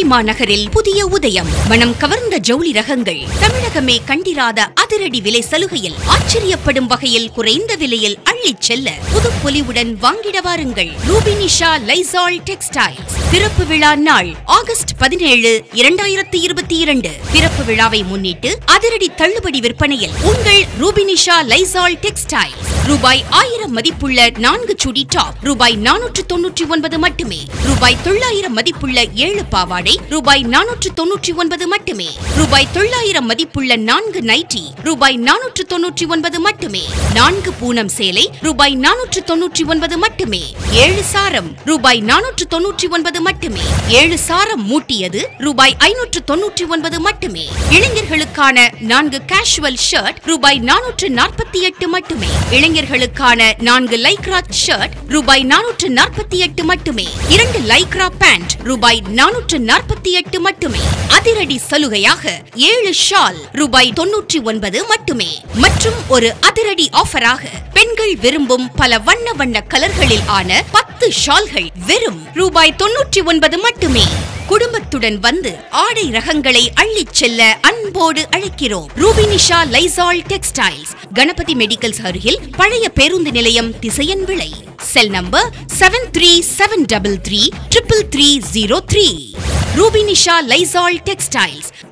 மதுரை மாநகரில் புதிய உதயம் மனம் கவர்ந்த ஜவுளி ரகங்கள் தமிழகமே கண்டிராத அதிரடி விலை சலுகையில் ஆச்சரியப்படும் வகையில் குறைந்த விலையில் அள்ளிச் செல்ல புதுப்பொலிவுடன் வாங்கிட வாருங்கள் ரூபினிஷா லைசால் டெக்ஸ்டைல்ஸ் திறப்பு விழா நாள் ஆகஸ்ட் பதினேழு இரண்டாயிரத்தி இருபத்தி இரண்டு திறப்பு விழாவை முன்னிட்டு அதிரடி தள்ளுபடி விற்பனையில் உங்கள் ரூபினிஷா லைசால் டெக்ஸ்டைல்ஸ் ரூபாய் ஆயிரம் மதிப்புள்ள நான்கு சுடி டாப் ரூபாய் நானூற்று தொன்னூற்றி ஒன்பது மட்டுமே ரூபாய் தொள்ளாயிரம் மதிப்புள்ள ஏழு பாவாடை ரூபாய் நானூற்று தொன்னூற்றி ஒன்பது மட்டுமே ரூபாய் தொள்ளாயிரம் மதிப்புள்ள நான்கு நைட்டி ரூபாய் நானூற்று தொன்னூற்றி ஒன்பது மட்டுமே நான்கு பூனம் சேலை ரூபாய் நானூற்று தொன்னூற்றி ஒன்பது மட்டுமே ஏழு சாரம் ரூபாய் நானூற்று தொன்னூற்றி ஒன்பது மட்டுமே ஏழு சாரம் மூட்டியது ரூபாய் ஐநூற்று தொன்னூற்றி ஒன்பது மட்டுமே இளைஞர்களுக்கான நான்கு கேஷுவல் ஷர்ட் ரூபாய் நானூற்று நாற்பத்தி எட்டு மட்டுமே இளைஞர்களுக்கான நான்கு லைக்ரா ஷர்ட் ரூபாய் நானூற்று நாற்பத்தி எட்டு மட்டுமே இரண்டு லைக்ரா பேண்ட் ரூபாய் நானூற்று நாற்பத்தி எட்டு மட்டுமே அதிரடி சலுகையாக ஏழு ஷால் ரூபாய் தொன்னூற்றி ஒன்பது மட்டுமே மற்றும் ஒரு அதிரடி ஆஃபராக பெண்கள் விரும்பும் பல வண்ண வண்ண கலர்களில் ஆன பத்து ஷால்கள் வெறும் ரூபாய் தொன்னூற்றி ஒன்பது மட்டுமே குடும்பத்துடன் வந்து ஆடை ரகங்களை அள்ளிச் செல்ல அன்போடு அழைக்கிறோம் ரூபினிஷா லைசால் டெக்ஸ்டைல்ஸ் கணபதி மெடிக்கல்ஸ் அருகில் பழைய பேருந்து நிலையம் Thisayanvilai cell number seven three seven double three triple three zero three Rubinisha லைசால் டெக்ஸ்டைல்ஸ்